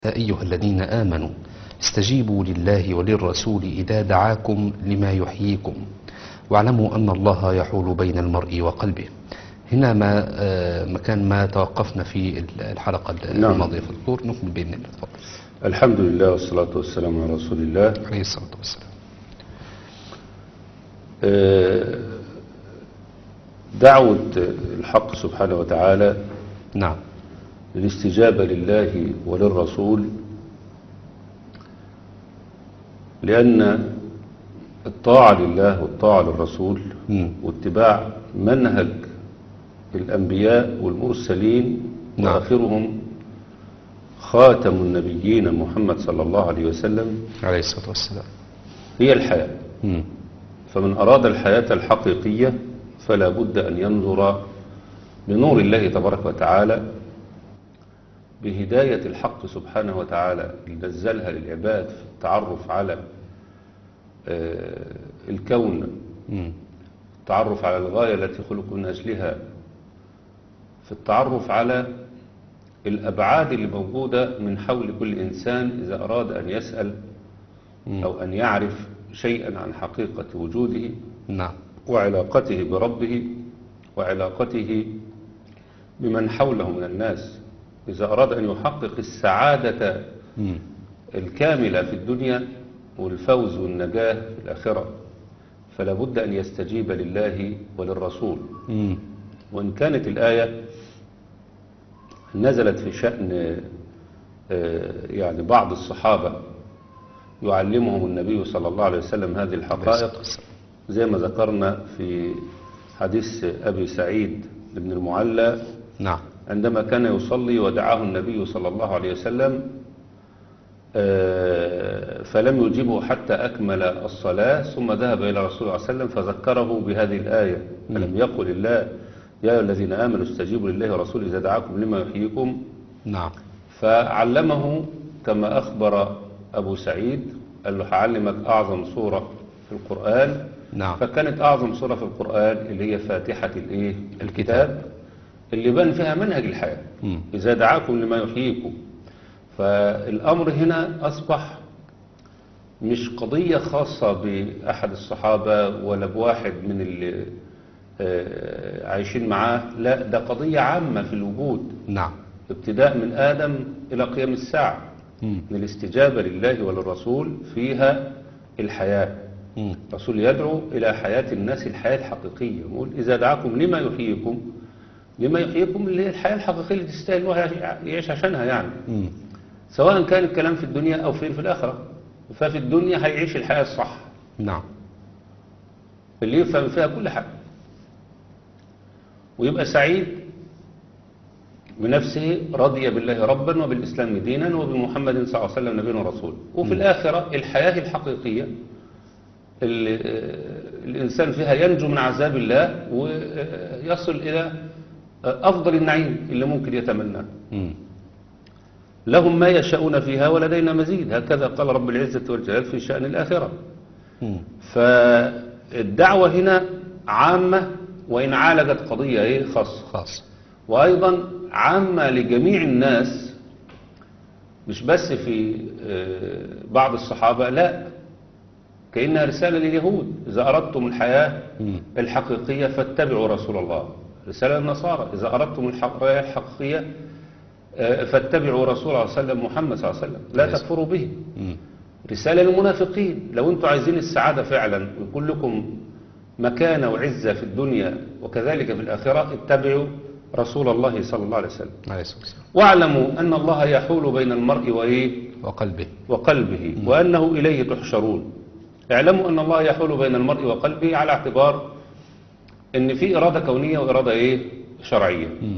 يا أيها الذين آمنوا استجيبوا لله وللرسول إذا دعاكم لما يحييكم واعلموا أن الله يحول بين المرء وقلبه هنا ما آه، مكان ما توقفنا في الحلقة نعم. الماضية في الدكتور نكمل بإذن الله تفضل الحمد لله والصلاة والسلام على رسول الله عليه الصلاة والسلام آه، دعوة الحق سبحانه وتعالى نعم للاستجابة لله وللرسول لأن الطاعة لله والطاعة للرسول مم. واتباع منهج الأنبياء والمرسلين نعم. وآخرهم خاتم النبيين محمد صلى الله عليه وسلم عليه الصلاة والسلام هي الحياة مم. فمن أراد الحياة الحقيقية فلا بد أن ينظر بنور الله تبارك وتعالى بهداية الحق سبحانه وتعالى اللي نزلها للعباد في التعرف على آه، الكون مم. التعرف على الغاية التي خلق من أجلها في التعرف على الأبعاد اللي موجودة من حول كل إنسان إذا أراد أن يسأل مم. أو أن يعرف شيئا عن حقيقة وجوده نعم وعلاقته بربه وعلاقته بمن حوله من الناس إذا أراد أن يحقق السعادة مم. الكاملة في الدنيا والفوز والنجاة في الآخرة فلا بد أن يستجيب لله وللرسول مم. وإن كانت الآية نزلت في شأن آه، يعني بعض الصحابة يعلمهم النبي صلى الله عليه وسلم هذه عليه الحقائق الصلاة والسلام. زي ما ذكرنا في حديث أبي سعيد بن المعلى نعم عندما كان يصلي ودعاه النبي صلى الله عليه وسلم آه، فلم يجيبه حتى أكمل الصلاة ثم ذهب إلى رسول الله صلى الله عليه وسلم فذكره بهذه الآية فلم يقل الله يا أيها الذين آمنوا استجيبوا لله ورسوله إذا دعاكم لما يحييكم نعم فعلمه كما أخبر أبو سعيد قال له هعلمك أعظم سورة في القرآن نعم فكانت أعظم سورة في القرآن اللي هي فاتحة الإيه؟ الكتاب. الكتاب اللي بان فيها منهج الحياة مم. إذا دعاكم لما يحييكم فالأمر هنا أصبح مش قضية خاصة بأحد الصحابة ولا بواحد من اللي آه، عايشين معاه لا ده قضية عامة في الوجود نعم ابتداء من آدم إلى قيام الساعة مم. من الاستجابة لله وللرسول فيها الحياة مم. الرسول يدعو إلى حياة الناس الحياة الحقيقية يقول إذا دعاكم لما يحييكم لما يحييكم اللي هي الحياة الحقيقية اللي تستاهل الواحد يعيش عشانها يعني مم. سواء كان الكلام في الدنيا أو في في الآخرة ففي الدنيا هيعيش الحياة الصح نعم اللي يفهم فيها كل حاجة ويبقى سعيد بنفسه رضي بالله ربا وبالإسلام دينا وبمحمد صلى الله عليه وسلم نبيا ورسولا وفي الآخرة الحياة الحقيقية اللي آه، الإنسان فيها ينجو من عذاب الله ويصل إلى آه، أفضل النعيم اللي ممكن يتمناه مم. لهم ما يشاءون فيها ولدينا مزيد هكذا قال رب العزة والجلال في شأن الآخرة مم. فالدعوة هنا عامة وإن عالجت قضية إيه خاصة خاص وأيضا عامة لجميع الناس مش بس في آه، بعض الصحابة لا كأنها رسالة لليهود إذا أردتم الحياة مم. الحقيقية فاتبعوا رسول الله رسالة للنصارى إذا أردتم الحياة الحقيقية آه، فاتبعوا رسول الله صلى الله عليه وسلم محمد صلى الله عليه وسلم لا عليه تكفروا به مم. رسالة للمنافقين لو انتم عايزين السعادة فعلا ويكون لكم مكانة وعزة في الدنيا وكذلك في الآخرة اتبعوا رسول الله صلى الله عليه وسلم عليه الصلاة والسلام واعلموا أن الله يحول بين المرء وإيه وقلبه وقلبه وأنه إليه تحشرون اعلموا أن الله يحول بين المرء وقلبه على اعتبار أن في إرادة كونية وإرادة إيه شرعية مم.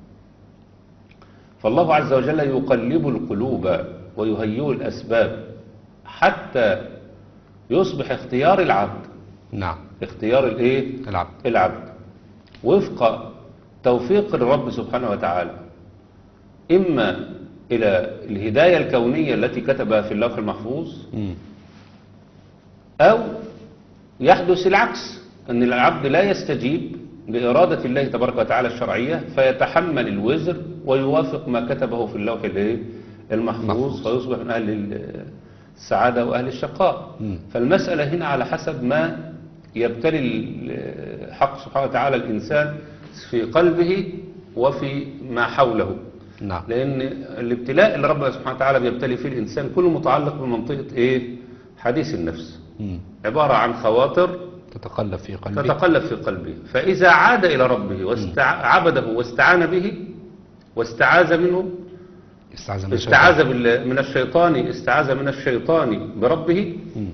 فالله عز وجل يقلب القلوب ويهيئ الأسباب حتى يصبح اختيار العبد نعم اختيار الايه العبد العبد وفق توفيق الرب سبحانه وتعالى إما إلى الهداية الكونية التي كتبها في اللوح المحفوظ مم. أو يحدث العكس أن العبد لا يستجيب لإرادة الله تبارك وتعالى الشرعية فيتحمل الوزر ويوافق ما كتبه في اللوح الإيه؟ المحفوظ محفوظ. فيصبح من أهل ال- السعادة وأهل الشقاء مم. فالمسألة هنا على حسب ما يبتلي الحق سبحانه وتعالى الإنسان في قلبه وفي ما حوله نعم لأن الابتلاء اللي ربنا سبحانه وتعالى بيبتلي فيه الإنسان كله متعلق بمنطقة إيه؟ حديث النفس مم. عبارة عن خواطر تتقلب في قلبي تتقلب في قلبه فإذا عاد إلى ربه وعبده واستعان به واستعاذ منه استعاذ من استعاذ الشيطان. بال- من الشيطان استعاذ من الشيطان بربه مم.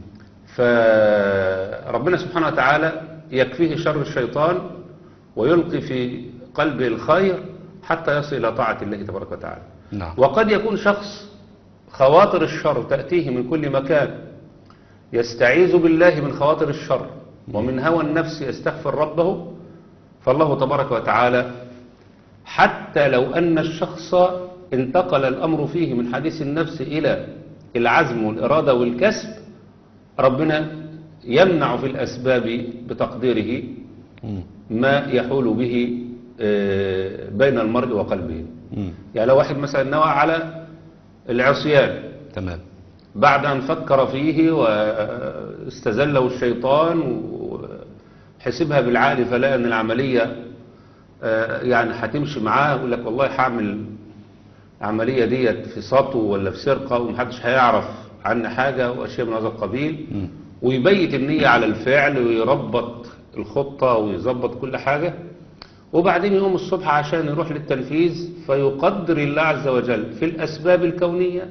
فربنا سبحانه وتعالى يكفيه شر الشيطان ويلقي في قلبه الخير حتى يصل إلى طاعة الله تبارك وتعالى نعم وقد يكون شخص خواطر الشر تأتيه من كل مكان يستعيذ بالله من خواطر الشر ومن هوى النفس يستغفر ربه فالله تبارك وتعالى حتى لو أن الشخص انتقل الأمر فيه من حديث النفس إلى العزم والإرادة والكسب ربنا يمنع في الأسباب بتقديره مم. ما يحول به آه، بين المرء وقلبه مم. يعني لو واحد مثلا نوى على العصيان تمام بعد أن فكر فيه واستزله الشيطان وحسبها بالعقل فلقى أن العملية آه، يعني هتمشي معاه يقول لك والله هعمل العملية ديت في سطو ولا في سرقة ومحدش هيعرف عني حاجة وأشياء من هذا القبيل مم. ويبيت النية على الفعل ويربط الخطة ويظبط كل حاجة وبعدين يقوم الصبح عشان يروح للتنفيذ فيقدر الله عز وجل في الأسباب الكونية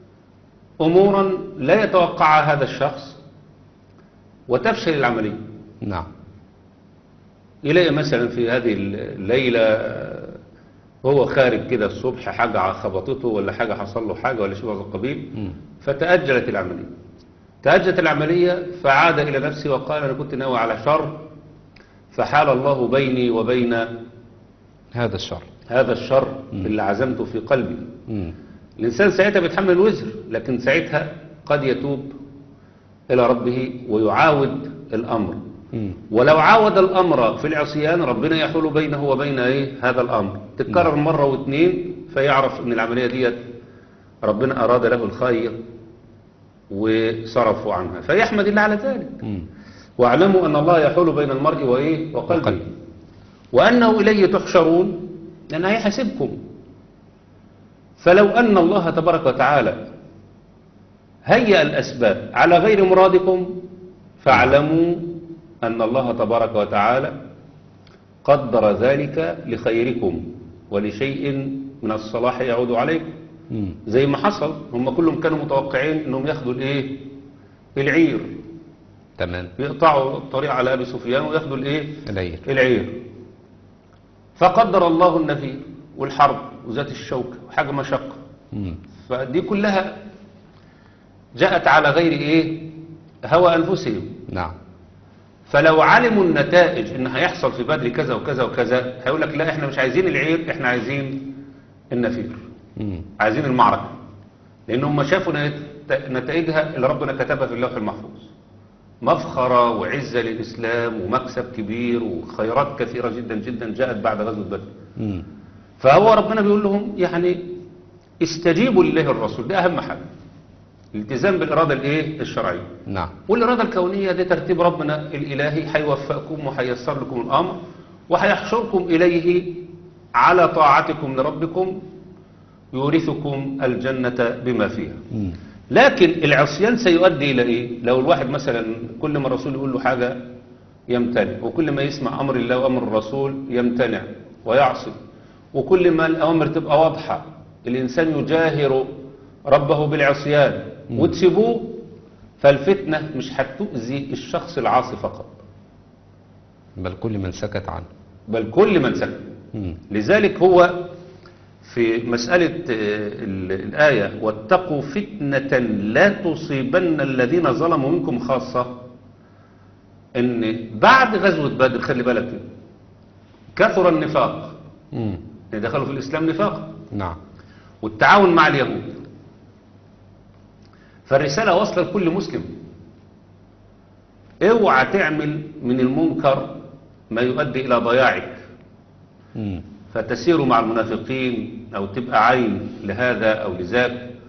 أمورا لا يتوقعها هذا الشخص وتفشل العملية نعم يلاقي مثلا في هذه الليلة هو خارج كده الصبح حاجة خبطته ولا حاجة حصل له حاجة ولا شيء من هذا القبيل مم. فتأجلت العملية تأجلت العملية فعاد إلى نفسه وقال أنا كنت ناوي على شر فحال الله بيني وبين هذا الشر هذا الشر اللي عزمته في قلبي مم. الإنسان ساعتها بيتحمل الوزر لكن ساعتها قد يتوب إلى ربه ويعاود الأمر مم. ولو عاود الأمر في العصيان ربنا يحول بينه وبين إيه هذا الأمر تتكرر مرة واثنين فيعرف أن العملية ديت ربنا أراد له الخير وصرفوا عنها فيحمد الله على ذلك مم. واعلموا أن الله يحول بين المرء وإيه وقلبه وقلبه. وأنه إليه تحشرون لأن هيحاسبكم فلو أن الله تبارك وتعالى هيأ الأسباب على غير مرادكم فاعلموا أن الله تبارك وتعالى قدر ذلك لخيركم ولشيء من الصلاح يعود عليكم مم. زي ما حصل هم كلهم كانوا متوقعين انهم ياخدوا الايه العير تمام يقطعوا الطريق على ابي سفيان وياخدوا الايه العير العير فقدر الله النفير والحرب وذات الشوكة وحاجة مشقة مم. فدي كلها جاءت على غير ايه هوى انفسهم نعم فلو علموا النتائج ان هيحصل في بدر كذا وكذا وكذا هيقول لك لا احنا مش عايزين العير احنا عايزين النفير مم. عايزين المعركة لان هم شافوا نت- نتائجها اللي ربنا كتبها في اللوح المحفوظ مفخرة وعزة للإسلام ومكسب كبير وخيرات كثيرة جدا جدا جاءت بعد غزوة بدر مم. فهو ربنا بيقول لهم يعني استجيبوا لله الرسول ده أهم حاجة الالتزام بالإرادة الإيه الشرعية نعم والإرادة الكونية دي ترتيب ربنا الإلهي هيوفقكم وهيسر لكم الأمر وهيحشركم إليه على طاعتكم لربكم يورثكم الجنة بما فيها مم. لكن العصيان سيؤدي إلى إيه لو الواحد مثلا كل ما الرسول يقول له حاجة يمتنع وكل ما يسمع أمر الله وأمر الرسول يمتنع ويعصي وكل ما الأوامر تبقى واضحة الإنسان يجاهر ربه بالعصيان وتسيبوه فالفتنة مش هتؤذي الشخص العاصي فقط بل كل من سكت عنه بل كل من سكت مم. لذلك هو في مسألة آه، ال- الآية واتقوا فتنة لا تصيبن الذين ظلموا منكم خاصة ان بعد غزوة بدر خلي بالك كده، كثر النفاق مم. يعني دخلوا في الإسلام نفاق نعم والتعاون مع اليهود فالرسالة واصلة لكل مسلم اوعى تعمل من المنكر ما يؤدي إلى ضياعك مم. فتسير مع المنافقين أو تبقى عين لهذا أو لذاك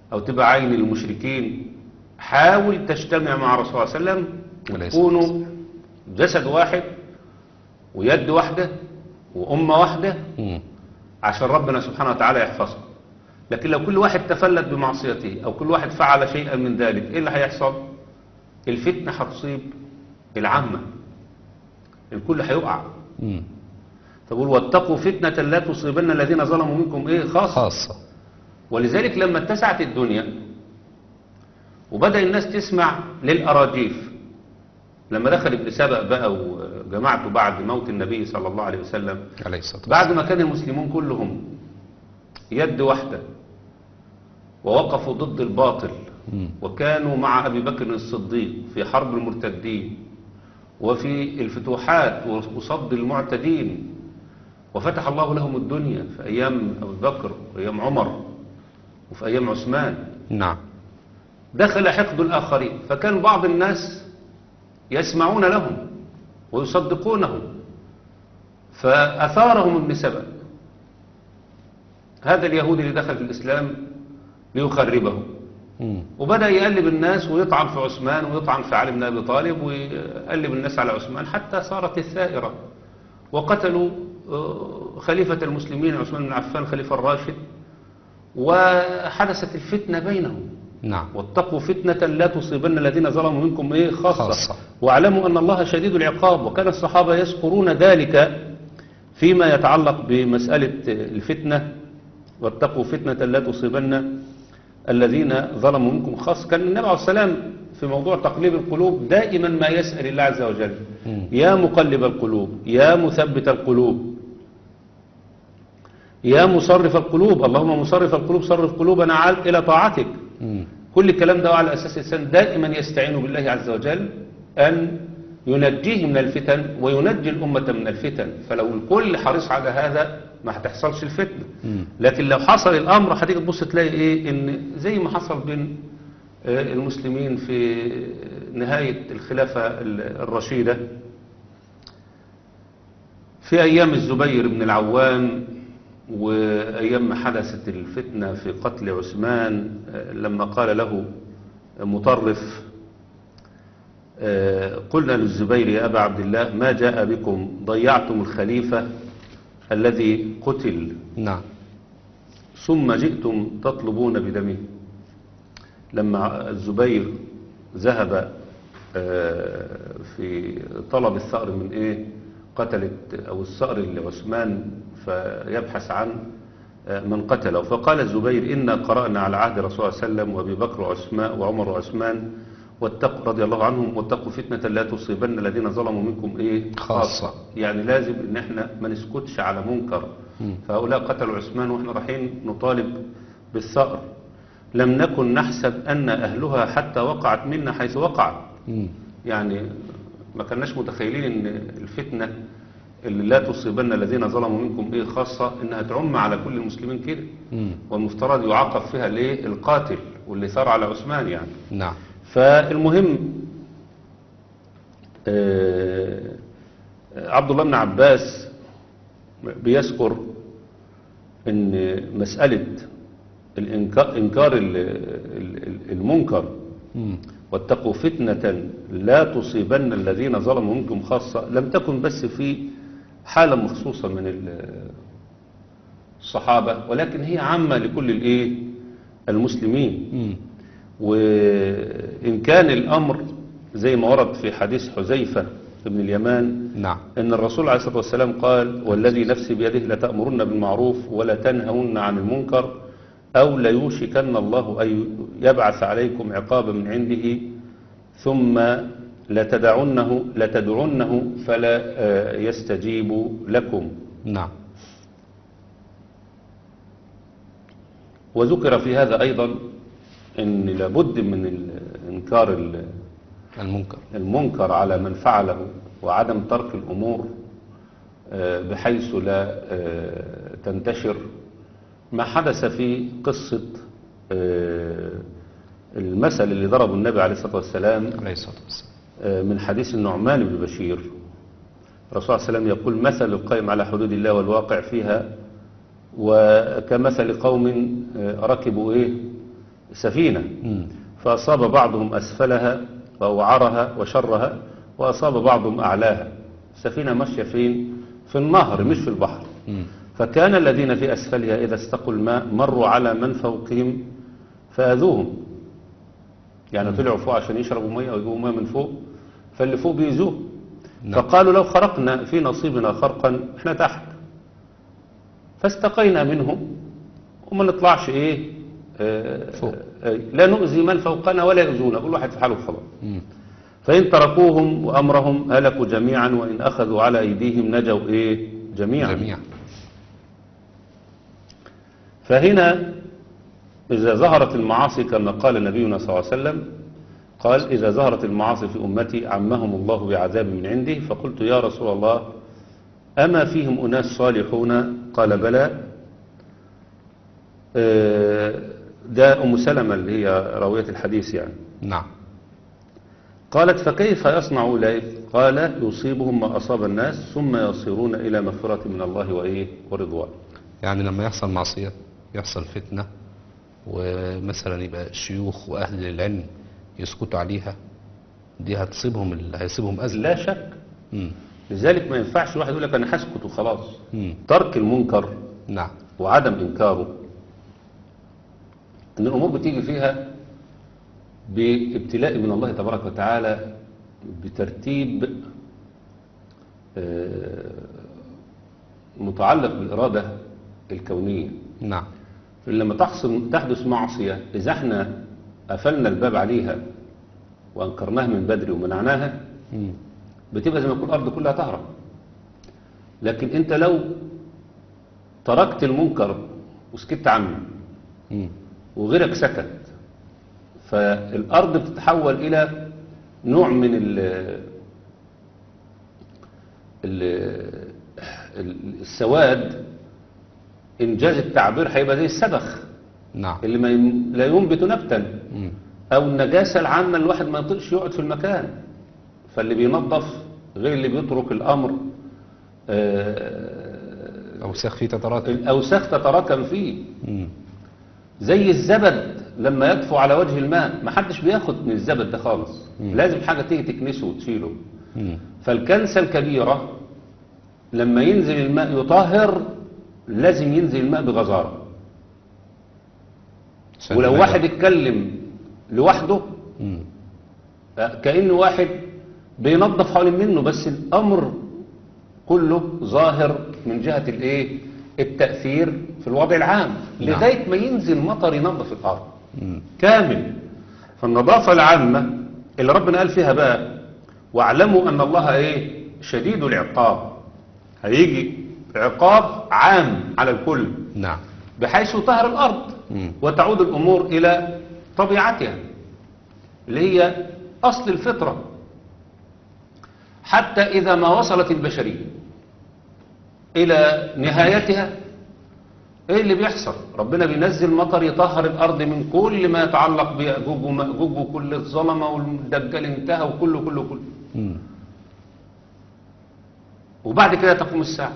أو تبقى عين المشركين حاول تجتمع مع الرسول صلى الله عليه وسلم عليه الصلاة وتكونوا جسد واحد ويد واحدة وأمة واحدة مم. عشان ربنا سبحانه وتعالى يحفظه لكن لو كل واحد تفلت بمعصيته أو كل واحد فعل شيئا من ذلك إيه اللي هيحصل الفتنة هتصيب العامة الكل هيقع مم. تقول واتقوا فتنة لا تصيبن الذين ظلموا منكم إيه خاصة خاصة ولذلك لما اتسعت الدنيا وبدأ الناس تسمع للأراجيف لما دخل ابن سبأ بقى وجماعته بعد موت النبي صلى الله عليه وسلم عليه الصلاة والسلام بعد ما كان المسلمون كلهم يد واحدة ووقفوا ضد الباطل مم. وكانوا مع أبي بكر الصديق في حرب المرتدين وفي الفتوحات وصد المعتدين وفتح الله لهم الدنيا في أيام أبي بكر وأيام عمر وفي أيام عثمان نعم دخل حقد الآخرين فكان بعض الناس يسمعون لهم ويصدقونهم فأثارهم ابن سبأ هذا اليهودي اللي دخل في الإسلام ليخربه مم. وبدأ يقلب الناس ويطعن في عثمان ويطعن في علي بن أبي طالب ويقلب الناس على عثمان حتى صارت الثائرة وقتلوا آه، خليفة المسلمين عثمان بن عفان خليفة الراشد وحدثت الفتنة بينهم نعم واتقوا فتنة لا تصيبن الذين ظلموا منكم ايه خاصة, خاصة. واعلموا أن الله شديد العقاب وكان الصحابة يذكرون ذلك فيما يتعلق بمسألة الفتنة واتقوا فتنة لا تصيبن الذين ظلموا منكم خاصة كان النبي عليه السلام في موضوع تقليب القلوب دائما ما يسأل الله عز وجل مم. يا مقلب القلوب يا مثبت القلوب يا مصرف القلوب اللهم مصرف القلوب صرف قلوبنا عال- إلى طاعتك مم. كل الكلام ده على أساس الإنسان دائما يستعين بالله عز وجل أن ينجيه من الفتن وينجي الأمة من الفتن فلو الكل حريص على هذا ما هتحصلش الفتنة مم. لكن لو حصل الأمر هتيجي تبص تلاقي إيه إن زي ما حصل بين آه، المسلمين في نهاية الخلافة ال- الرشيدة في أيام الزبير بن العوام وأيام ما حدثت الفتنة في قتل عثمان آه، لما قال له مطرف آه، قلنا للزبير يا أبا عبد الله ما جاء بكم ضيعتم الخليفة الذي قتل نعم ثم جئتم تطلبون بدمه لما الزبير ذهب آه، في طلب الثأر من ايه قتلت او الثأر لعثمان فيبحث عن آه، من قتله فقال الزبير إنا قرأنا على عهد رسول الله صلى الله عليه وسلم وابي بكر وعثمان وعمر وعثمان واتقوا رضي الله عنهم واتقوا فتنة لا تصيبن الذين ظلموا منكم ايه خاصة. يعني لازم ان احنا ما نسكتش على منكر فهؤلاء قتلوا عثمان واحنا رايحين نطالب بالثأر لم نكن نحسب أن أهلها حتى وقعت منا حيث وقعت مم. يعني ما كناش متخيلين ان الفتنة اللي لا تصيبن الذين ظلموا منكم ايه خاصة انها تعم على كل المسلمين كده مم. والمفترض يعاقب فيها ليه القاتل واللي ثار على عثمان يعني نعم فالمهم آه، عبد الله بن عباس بيذكر ان مسألة الإنكار إنكار ال- ال- ال- المنكر مم. واتقوا فتنة لا تصيبن الذين ظلموا منكم خاصة لم تكن بس في حالة مخصوصة من ال- الصحابة ولكن هي عامة لكل الايه المسلمين مم. وإن كان الأمر زي ما ورد في حديث حذيفة بن اليمان نعم أن الرسول عليه الصلاة والسلام قال والذي نفسي بيده لتأمرن بالمعروف ولا تنهون عن المنكر أو ليوشكن الله أن يبعث عليكم عقابا من عنده ثم لتدعنه لتدعنه فلا آه، يستجيب لكم نعم وذكر في هذا أيضا أن لابد من ال- إنكار ال- المنكر المنكر على من فعله وعدم ترك الأمور آه، بحيث لا آه، تنتشر ما حدث في قصة آه، المثل اللي ضربه النبي عليه الصلاة والسلام عليه الصلاة والسلام آه، من حديث النعمان بن بشير الرسول صلى الله عليه وسلم يقول مثل القائم على حدود الله والواقع فيها وكمثل قوم آه، ركبوا ايه سفينة مم. فأصاب بعضهم أسفلها وأوعرها وشرها وأصاب بعضهم أعلاها السفينة ماشية فين في النهر مش في البحر مم. فكان الذين في أسفلها إذا استقوا الماء مروا على من فوقهم فأذوهم يعني طلعوا فوق عشان يشربوا مية ويجيبوا مية من فوق فاللي فوق بيزوه نعم. فقالوا لو خرقنا في نصيبنا خرقا احنا تحت فاستقينا منهم وما نطلعش ايه آه، فوق. آه، لا نؤذي من فوقنا ولا يؤذونا كل واحد في حاله خلاص مم. فإن تركوهم وأمرهم هلكوا جميعا وإن أخذوا على أيديهم نجوا إيه جميعا جميعا فهنا إذا ظهرت المعاصي كما قال نبينا صلى الله عليه وسلم قال إذا ظهرت المعاصي في أمتي عمهم الله بعذاب من عنده فقلت يا رسول الله أما فيهم أناس صالحون قال بلى آه، ده أم سلمة اللي هي راوية الحديث يعني نعم قالت فكيف يصنع أولئك قال يصيبهم ما أصاب الناس ثم يصيرون إلى مغفرة من الله وإيه ورضوان يعني لما يحصل معصية يحصل فتنة ومثلا يبقى الشيوخ وأهل العلم يسكتوا عليها دي هتصيبهم ال- هيصيبهم أذى لا شك مم. لذلك ما ينفعش واحد يقول لك أنا هسكت وخلاص مم. ترك المنكر نعم وعدم إنكاره إن الأمور بتيجي فيها بابتلاء من الله تبارك وتعالى بترتيب آه، متعلق بالإرادة الكونية نعم لما تحصل تحدث معصية إذا احنا قفلنا الباب عليها وأنكرناها من بدري ومنعناها مم. بتبقى زي ما يكون الأرض كلها تهرب لكن أنت لو تركت المنكر وسكت عنه مم. وغيرك سكت فالأرض بتتحول إلى نوع من ال ال- ال- السواد إنجاز التعبير هيبقى زي السبخ نعم اللي ما يم- لا ينبت نبتا مم. أو النجاسة العامة الواحد ما يطيقش يقعد في المكان فاللي بينظف غير اللي بيترك الأمر آه، أوساخ فيه تتراكم الأوساخ تتراكم فيه مم. زي الزبد لما يطفو على وجه الماء ما حدش بياخد من الزبد ده خالص مم. لازم حاجة تيجي تكنسه وتشيله مم. فالكنسة الكبيرة لما ينزل الماء يطهر لازم ينزل الماء بغزارة عشان ولو يبقى- واحد اتكلم لوحده مم. كأنه واحد بينظف حوالين منه بس الأمر كله ظاهر من جهة الايه التأثير في الوضع العام نعم. لغاية ما ينزل مطر ينظف الأرض مم. كامل فالنظافة العامة اللي ربنا قال فيها بقى واعلموا أن الله ايه شديد العقاب هيجي عقاب عام على الكل نعم بحيث يطهر الأرض مم. وتعود الأمور إلى طبيعتها اللي هي أصل الفطرة حتى إذا ما وصلت البشرية إلى نهايتها إيه اللي بيحصل ربنا بينزل مطر يطهر الأرض من كل ما يتعلق بيأجوج ومأجوج وكل الظلمة والدجال انتهى وكله كله كله مم. وبعد كده تقوم الساعة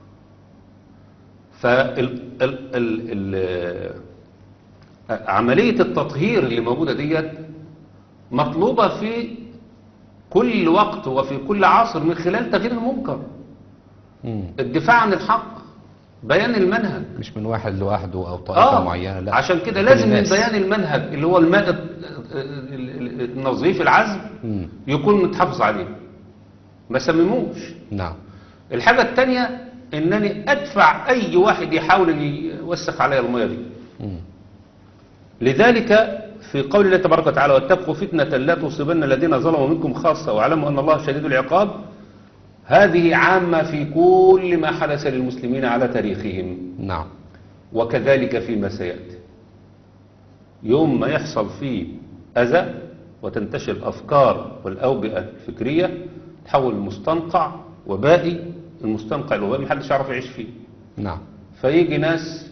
فال ال ال ال عملية التطهير اللي موجودة ديت مطلوبة في كل وقت وفي كل عصر من خلال تغيير المنكر مم. الدفاع عن الحق بيان المنهج مش من واحد لوحده أو طائفة معينة لا عشان كده كل لازم من الناس. بيان المنهج اللي هو الماء ال- ال- ال- النظيف العذب مم. يكون متحافظ عليه ما سمموش نعم الحاجة التانية انني ادفع اي واحد يحاول ان يوسخ عليا المية دي مم. لذلك في قول الله تبارك وتعالى واتقوا فتنة لا تصيبن الذين ظلموا منكم خاصة واعلموا ان الله شديد العقاب هذه عامة في كل ما حدث للمسلمين على تاريخهم نعم وكذلك فيما سيأتي يوم ما يحصل فيه أذى وتنتشر الأفكار والأوبئة الفكرية تحول المستنقع وبائي المستنقع الوبائي محدش يعرف يعيش فيه نعم فيجي ناس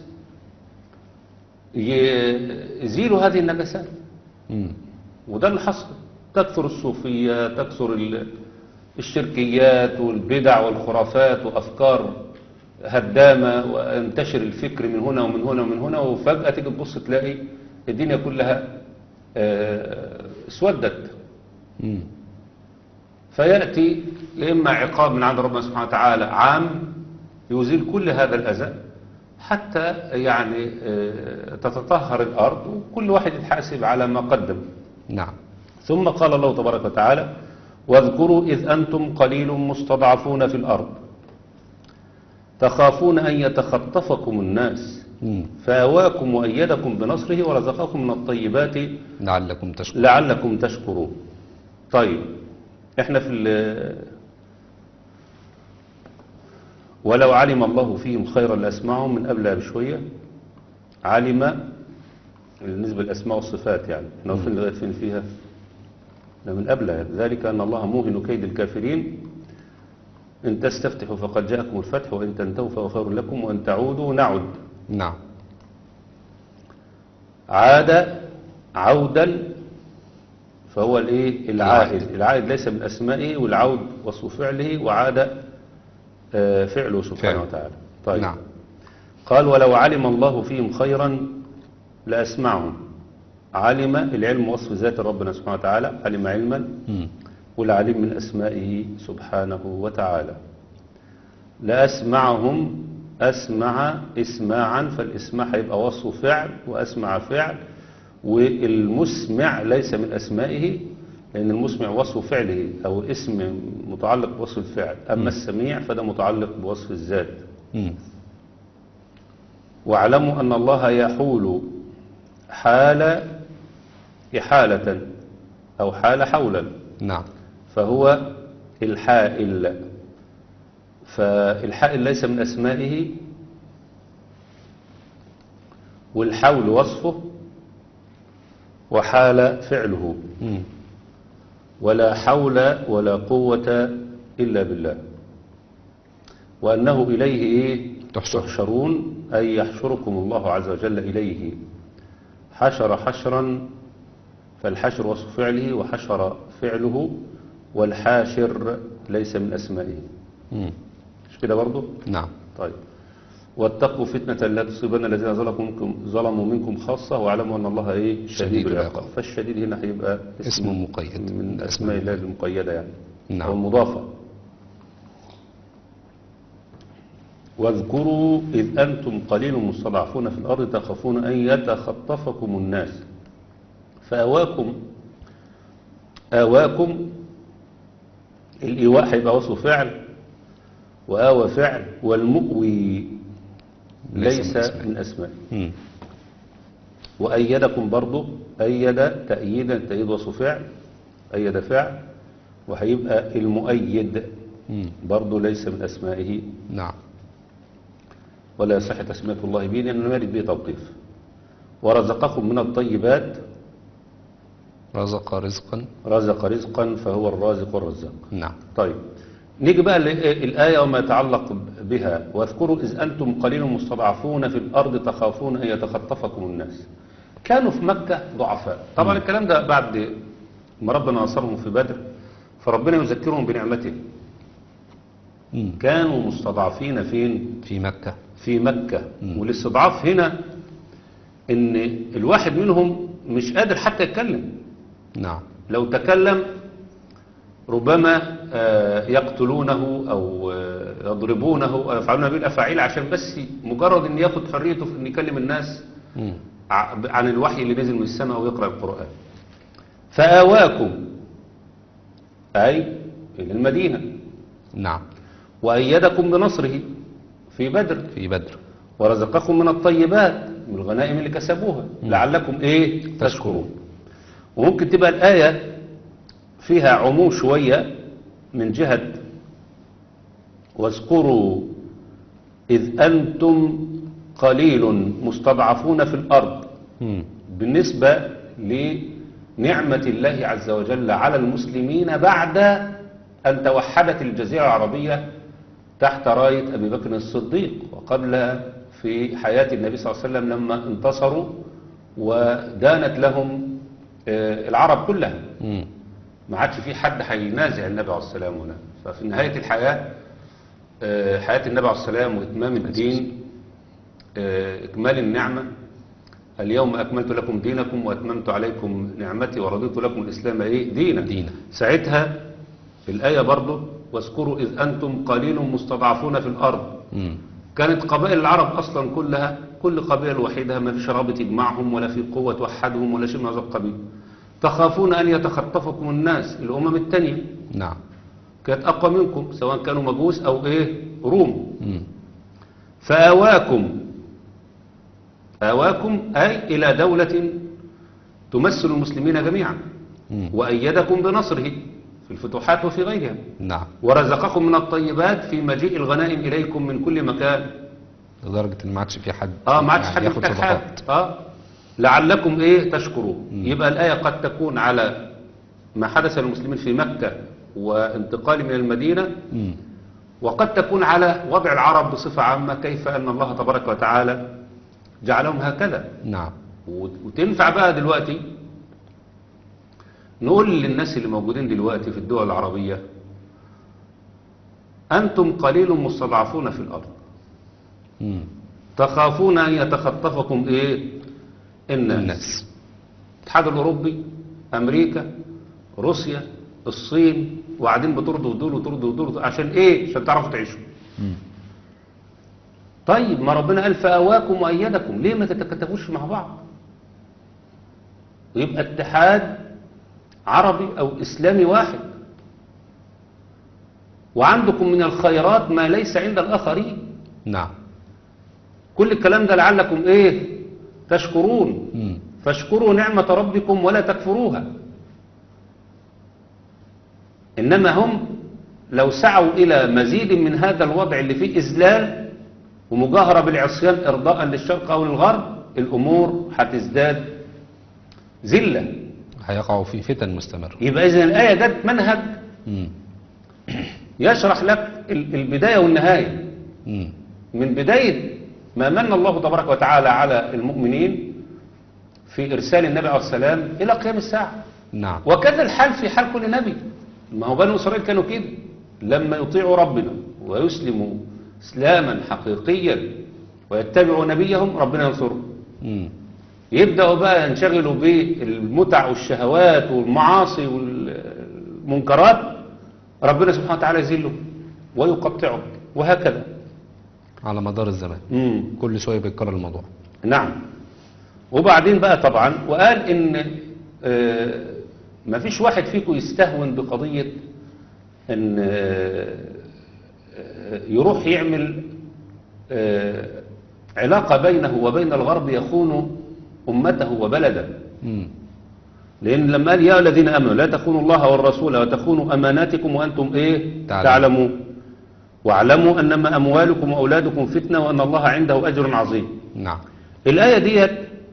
ي- يزيلوا هذه النجاسات مم. وده اللي حصل تكثر الصوفية تكثر ال- الشركيات والبدع والخرافات وأفكار هدامة وينتشر الفكر من هنا ومن هنا ومن هنا وفجأة تيجي تبص تلاقي الدنيا كلها آه، اسودت مم. فيأتي إما عقاب من عند ربنا سبحانه وتعالى عام يزيل كل هذا الأذى حتى يعني آه، تتطهر الأرض وكل واحد يتحاسب على ما قدم نعم ثم قال الله تبارك وتعالى واذكروا إذ أنتم قليل مستضعفون في الأرض تخافون أن يتخطفكم الناس مم. فأواكم وأيدكم بنصره ورزقكم من الطيبات لعلكم تشكرون لعلكم تشكرون طيب احنا في ال- ولو علم الله فيهم خيرا لأسمعهم من قبلها بشوية علم بالنسبة للأسماء والصفات يعني احنا واقفين لغاية فين فيها ده من قبلها ذلك أن الله موهن كيد الكافرين إن تستفتحوا فقد جاءكم الفتح وإن تنتهوا فهو خير لكم وإن تعودوا نعد نعم عاد عودا فهو الايه العائد العائد ليس من اسمائه والعود وصف فعله وعاد آه، فعله سبحانه فعل. وتعالى طيب نعم قال ولو علم الله فيهم خيرا لاسمعهم علم العلم وصف ذات ربنا سبحانه وتعالى علم علما مم. والعليم من أسمائه سبحانه وتعالى لأسمعهم أسمع إسماعا فالإسماع هيبقى وصف فعل وأسمع فعل والمسمع ليس من أسمائه لأن المسمع وصف فعله أو اسم متعلق بوصف الفعل أما السميع فده متعلق بوصف الذات مم. واعلموا أن الله يحول حال إحالة أو حال حولا نعم فهو الحائل فالحائل ليس من أسمائه والحول وصفه وحال فعله مم. ولا حول ولا قوة إلا بالله وأنه إليه إيه؟ تحشر. تحشرون أي يحشركم الله عز وجل إليه حشر حشرا فالحشر وصف فعله وحشر فعله والحاشر ليس من أسمائه مم. مش كده برضه نعم طيب واتقوا فتنة لا تصيبن الذين ظلموا منكم, ظلموا منكم خاصة واعلموا أن الله إيه شديد شديد العقاب العقاب. فالشديد هنا هيبقى اسم مقيد. من أسماء الله المقيدة يعني نعم. أو المضافة واذكروا إذ أنتم قليل مستضعفون في الأرض تخافون أن يتخطفكم الناس فأواكم آواكم الإيواء هيبقى وصف فعل وآوى فعل والمؤوي ليس ليس من أسمائه. من أسمائه مم. وأيدكم برضو أيد تأييدا تأييد وصف فعل أيد فعل وهيبقى المؤيد مم. برضو ليس من أسمائه نعم ولا يصح تسمية الله به لأنه يرد به توقيف ورزقكم من الطيبات رزق رزقا رزق رزقا فهو الرازق والرزاق نعم طيب نيجي بقى للآية وما يتعلق بها واذكروا إذ أنتم قليل مستضعفون في الأرض تخافون أن يتخطفكم الناس كانوا في مكة ضعفاء طبعا الكلام ده بعد ما ربنا نصرهم في بدر فربنا يذكرهم بنعمته مم. كانوا مستضعفين فين في مكة في مكة مم. والاستضعاف هنا ان الواحد منهم مش قادر حتى يتكلم نعم لو تكلم ربما آه، يقتلونه او آه، يضربونه او يفعلون به الافاعيل عشان بس مجرد ان ياخد حريته في ان يكلم الناس مم. ع- عن الوحي اللي نزل من السماء ويقرأ القرآن فآواكم أي إلى المدينة نعم وأيدكم بنصره في بدر في بدر ورزقكم من الطيبات من الغنائم اللي كسبوها لعلكم ايه تشكرون. تشكرون وممكن تبقى الآية فيها عموم شوية من جهة واذكروا إذ أنتم قليل مستضعفون في الأرض مم. بالنسبة لنعمة الله عز وجل على المسلمين بعد أن توحدت الجزيرة العربية تحت راية أبي بكر الصديق وقبلها في حياة النبي صلى الله عليه وسلم لما انتصروا ودانت لهم آه، العرب كلها مم. ما عادش في حد هينازع النبي عليه السلام هنا ففي نهاية الحياة آه، حياة النبي عليه السلام وإتمام الدين آه، إكمال النعمة اليوم أكملت لكم دينكم وأتممت عليكم نعمتي ورضيت لكم الإسلام إيه دينا دينا. ساعتها في الآية برضه واذكروا إذ أنتم قليل مستضعفون في الأرض مم. كانت قبائل العرب أصلا كلها كل قبيلة وحيدها ما فيش رابط يجمعهم ولا في قوة توحدهم ولا شيء من هذا القبيل تخافون أن يتخطفكم الناس الأمم التانية نعم كانت أقوى منكم سواء كانوا مجوس أو إيه روم مم. فآواكم آواكم أي إلى دولة تمثل المسلمين جميعا مم. وأيدكم بنصره في الفتوحات وفي غيرها نعم ورزقكم من الطيبات في مجيء الغنائم إليكم من كل مكان لدرجة ان ما عادش في حد اه ما عادش يعني حد ياخد محتاج حاجة صدقات اه لعلكم ايه تشكرون مم. يبقى الآية قد تكون على ما حدث للمسلمين في مكة وانتقال من المدينة مم. وقد تكون على وضع العرب بصفة عامة كيف أن الله تبارك وتعالى جعلهم هكذا نعم وت- وتنفع بقى دلوقتي نقول للناس اللي موجودين دلوقتي في الدول العربية أنتم قليل مستضعفون في الأرض مم. تخافون أن يتخطفكم إيه الناس, الناس الاتحاد الأوروبي أمريكا روسيا الصين وقاعدين بترضوا دول وترضوا دول عشان إيه عشان تعرفوا تعيشوا مم. طيب ما ربنا قال فأواكم وأيدكم ليه ما تتكتفوش مع بعض ويبقى اتحاد عربي أو إسلامي واحد وعندكم من الخيرات ما ليس عند الآخرين نعم كل الكلام ده لعلكم إيه تشكرون مم. فاشكروا نعمة ربكم ولا تكفروها إنما هم لو سعوا إلى مزيد من هذا الوضع اللي فيه إذلال ومجاهرة بالعصيان إرضاء للشرق أو للغرب الأمور هتزداد ذلة هيقعوا في فتن مستمرة يبقى إذن الآية جت منهج مم. يشرح لك ال- البداية والنهاية مم. من بداية ما من الله تبارك وتعالى على المؤمنين في إرسال النبي عليه السلام إلى قيام الساعة نعم وكذا الحال في حال كل نبي ما هو بنو إسرائيل كانوا كده لما يطيعوا ربنا ويسلموا إسلاما حقيقيا ويتبعوا نبيهم ربنا ينصرهم مم. يبدأوا بقى ينشغلوا بالمتع والشهوات والمعاصي والمنكرات ربنا سبحانه وتعالى يذلهم ويقطعهم وهكذا على مدار الزمان مم. كل شوية بيتكرر الموضوع نعم وبعدين بقى طبعا وقال ان آه، ما فيش واحد فيكم يستهون بقضية ان آه، آه، يروح يعمل آه، علاقة بينه وبين الغرب يخون أمته وبلده مم. لأن لما قال يا الذين أمنوا لا تخونوا الله والرسول وتخونوا أماناتكم وأنتم إيه تعلمون. تعلمون واعلموا أنما أموالكم وأولادكم فتنة وأن الله عنده أجر عظيم نعم الآية ديت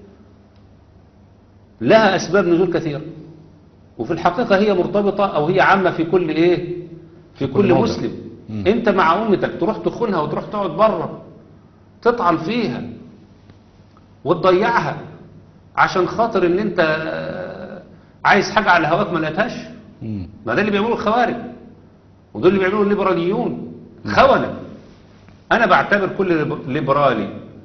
لها أسباب نزول كثيرة وفي الحقيقة هي مرتبطة أو هي عامة في كل إيه في كل كل موضع. مسلم مم. أنت مع أمتك تروح تخونها وتروح تقعد بره تطعن فيها وتضيعها عشان خاطر ان انت آه، عايز حاجة على هواك ما لقيتهاش مم. ما ده اللي بيعملوه الخوارج ودول اللي بيعملوه الليبراليون خونة انا بعتبر كل ليب- ليبرالي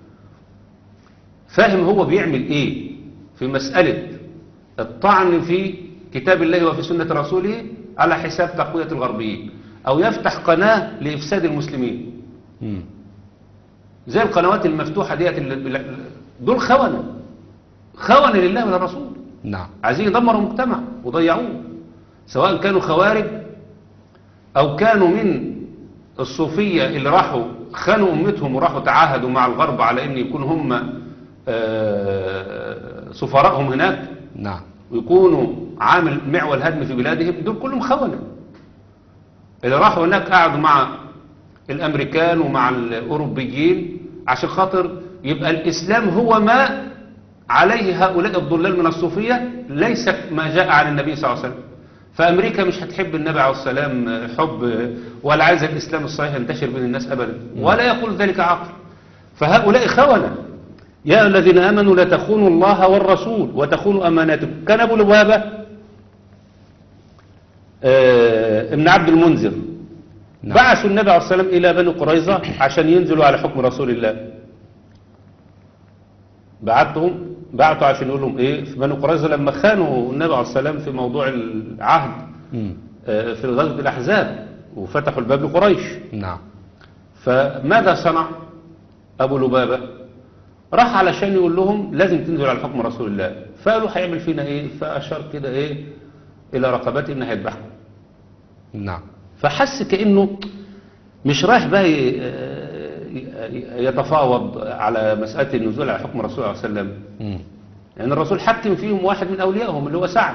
فاهم هو بيعمل ايه في مسألة الطعن في كتاب الله وفي سنة رسوله على حساب تقوية الغربيين او يفتح قناة لإفساد المسلمين مم. زي القنوات المفتوحة ديت اللي- دول خونة خونة لله وللرسول نعم عايزين يدمروا المجتمع وضيعوه سواء كانوا خوارج او كانوا من الصوفية اللي راحوا خانوا امتهم وراحوا تعاهدوا مع الغرب على ان يكونوا هم آه، سفراءهم هناك نعم ويكونوا عامل معول هدم في بلادهم دول كلهم خونة اللي راحوا هناك قعدوا مع الامريكان ومع الاوروبيين عشان خاطر يبقى الاسلام هو ما عليه هؤلاء الضلال من الصوفية ليس ما جاء عن النبي صلى الله عليه وسلم فامريكا مش هتحب النبي عليه السلام حب ولا عايزه الاسلام الصحيح ينتشر بين الناس ابدا ولا يقول ذلك عقل فهؤلاء خونة يا الذين امنوا لا تخونوا الله والرسول وتخونوا اماناتكم كان ابو لبابه آه، ابن عبد المنذر نعم. بعثوا النبي عليه السلام الى بني قريظه عشان ينزلوا على حكم رسول الله بعتهم بعتوا عشان يقول لهم ايه في بني قريظه لما خانوا النبي عليه السلام في موضوع العهد مم. آه، في غزوه الاحزاب وفتحوا الباب لقريش نعم فماذا صنع ابو لبابه راح علشان يقول لهم لازم تنزلوا على حكم رسول الله فقالوا هيعمل فينا ايه فاشار كده ايه الى رقبته ان هيذبحكم نعم فحس كانه مش رايح بقى ي- ي- يتفاوض على مساله النزول على حكم رسول الله صلى الله عليه وسلم مم. يعني الرسول حكم فيهم واحد من أوليائهم اللي هو سعد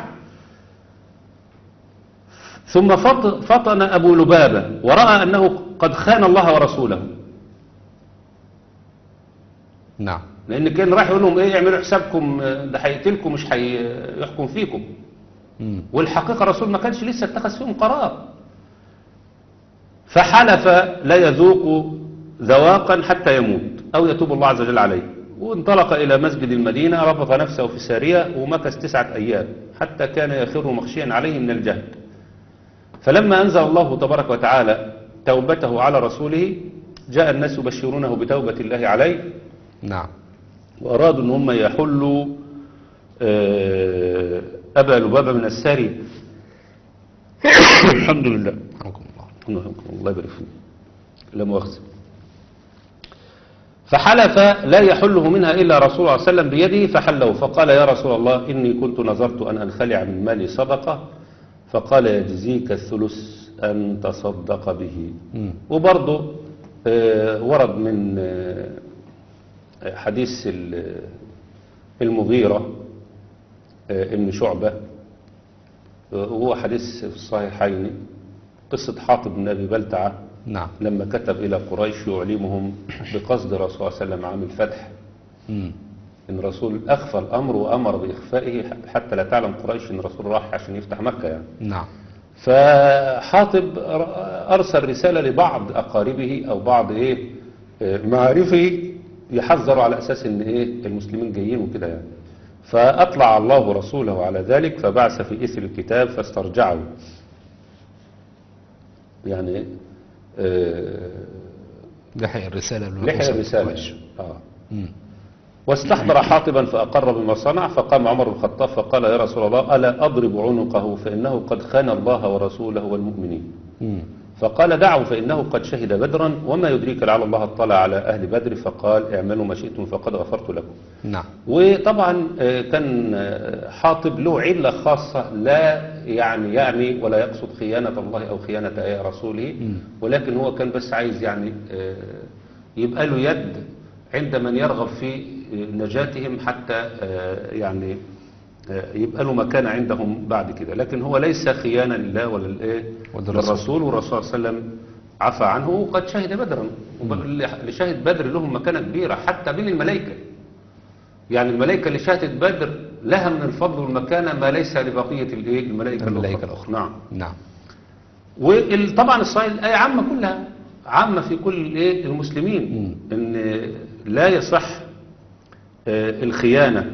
ثم فط- فطن أبو لبابة ورأى أنه قد خان الله ورسوله نعم لأن كان راح يقول لهم إيه اعملوا حسابكم آه، ده هيقتلكم مش هيحكم فيكم مم. والحقيقة الرسول ما كانش لسه اتخذ فيهم قرار فحلف لا يذوق ذواقا حتى يموت أو يتوب الله عز وجل عليه وانطلق إلى مسجد المدينة ربط نفسه في سارية ومكث تسعة أيام حتى كان يخر مخشيا عليه من الجهل فلما أنزل الله تبارك وتعالى توبته على رسوله جاء الناس يبشرونه بتوبة الله عليه نعم وأرادوا أن هم يحلوا آه، أبا لبابة من السارية الحمد لله رحمكم الله الله الله يبارك فيك لا مؤاخذة فحلف لا يحله منها إلا رسول الله صلى الله عليه وسلم بيده فحله فقال يا رسول الله إني كنت نظرت أن أنخلع من مالي صدقة فقال يجزيك الثلث أن تصدق به مم. وبرضه آه، ورد من آه، حديث ال- المغيرة آه، ابن شعبة آه، وهو حديث في الصحيحين قصة حاطب بن أبي بلتعة نعم لما كتب إلى قريش يعلمهم بقصد رسول الله صلى الله عليه وسلم عام الفتح مم. إن الرسول أخفى الأمر وأمر بإخفائه حتى لا تعلم قريش إن الرسول راح عشان يفتح مكة يعني نعم فحاطب أرسل رسالة لبعض أقاربه أو بعض إيه آه، معارفه يحذروا على أساس إن إيه المسلمين جايين وكده يعني فأطلع الله رسوله على ذلك فبعث في إثر الكتاب فاسترجعه يعني آه، لحق الرسالة اللي لحق وصلت الرسالة قريش. آه. مم. واستحضر حاطبا فأقر بما صنع فقام عمر بن الخطاب فقال يا رسول الله ألا أضرب عنقه فإنه قد خان الله ورسوله والمؤمنين مم. فقال دعوا فإنه قد شهد بدرا وما يدريك لعل الله اطلع على أهل بدر فقال اعملوا ما شئتم فقد غفرت لكم نعم وطبعا آه، كان آه، حاطب له علة خاصة لا يعني يعني ولا يقصد خيانة الله أو خيانة آية رسوله مم. ولكن هو كان بس عايز يعني آه، يبقى له يد عند من يرغب في نجاتهم حتى آه، يعني آه، يبقى له مكانة عندهم بعد كده لكن هو ليس خيانة لله ولا للإيه وللرسول. للرسول والرسول صلى الله عليه وسلم عفى عنه وقد شهد بدرا اللي شهد بدر لهم مكانة كبيرة حتى بين الملائكة يعني الملائكة اللي شهدت بدر لها من الفضل والمكانة ما ليس لبقية الايه الملائكة, الملائكة الأخرى. نعم نعم وطبعا الصحيح الآية عامة كلها عامة في كل الايه المسلمين ان لا يصح آه، الخيانة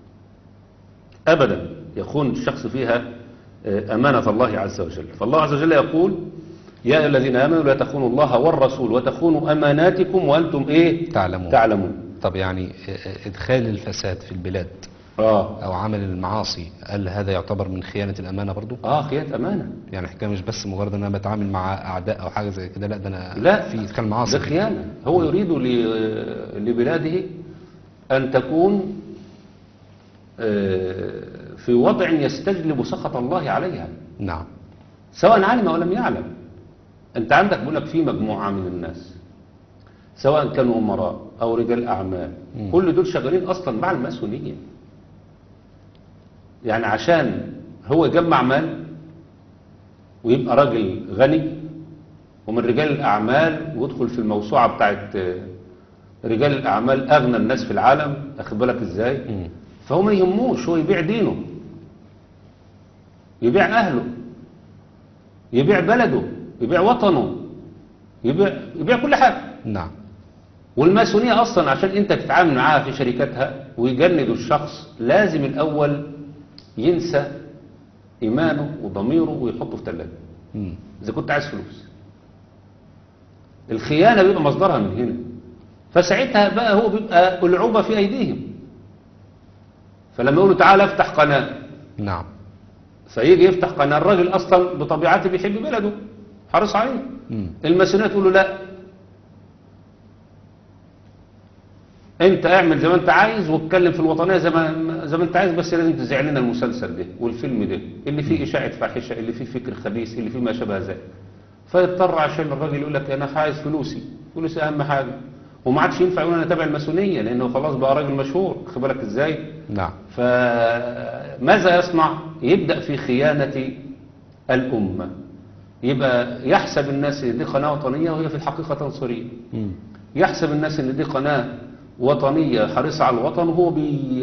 أبدا يخون الشخص فيها آه، أمانة الله عز وجل فالله عز وجل يقول يا أيها الذين آمنوا لا تخونوا الله والرسول وتخونوا أماناتكم وأنتم إيه تعلمون. تعلمون طب يعني آه، إدخال الفساد في البلاد آه أو عمل المعاصي هل هذا يعتبر من خيانة الأمانة برضو؟ آه خيانة أمانة يعني حكاية مش بس مجرد أن أنا بتعامل مع أعداء أو حاجة زي كده لا ده أنا لا في إدخال ده معاصي خيانة هو يريد ل- لبلاده أن تكون آه، في وضع يستجلب سخط الله عليها نعم سواء علم أو لم يعلم أنت عندك بقول لك في مجموعة من الناس سواء كانوا أمراء أو رجال أعمال مم. كل دول شغالين أصلا مع الماسونية يعني عشان هو يجمع مال ويبقى راجل غني ومن رجال الأعمال ويدخل في الموسوعة بتاعت آه، رجال الأعمال أغنى الناس في العالم أخد بالك إزاي مم. فهو ما يهموش هو يبيع دينه يبيع أهله يبيع بلده يبيع وطنه يبيع, يبيع كل حاجة نعم والماسونية أصلا عشان أنت تتعامل معاها في شركاتها ويجندوا الشخص لازم الأول ينسى إيمانه وضميره ويحطه في ثلاجة مم. إذا كنت عايز فلوس الخيانة بيبقى مصدرها من هنا فساعتها بقى هو بيبقى ألعوبة في أيديهم فلما يقولوا تعالى افتح قناة نعم فيجي يفتح قناة الراجل أصلا بطبيعته بيحب بلده حريص عليه مم. الماسونية تقول له لا انت اعمل زي ما انت عايز واتكلم في الوطنيه زي ما زي ما انت عايز بس لازم تذيع لنا المسلسل ده والفيلم ده اللي فيه اشاعه فاحشه اللي فيه فكر خبيث اللي فيه ما شابه ذلك فيضطر عشان الراجل يقول لك انا عايز فلوسي فلوسي اهم حاجه وما عادش ينفع يقول انا تابع الماسونيه لانه خلاص بقى راجل مشهور خد بالك ازاي نعم فماذا يصنع يبدا في خيانه الامه يبقى يحسب الناس ان دي قناه وطنيه وهي في الحقيقه تنصيريه مم. يحسب الناس ان دي قناة وطنية حريصة على الوطن وهو بي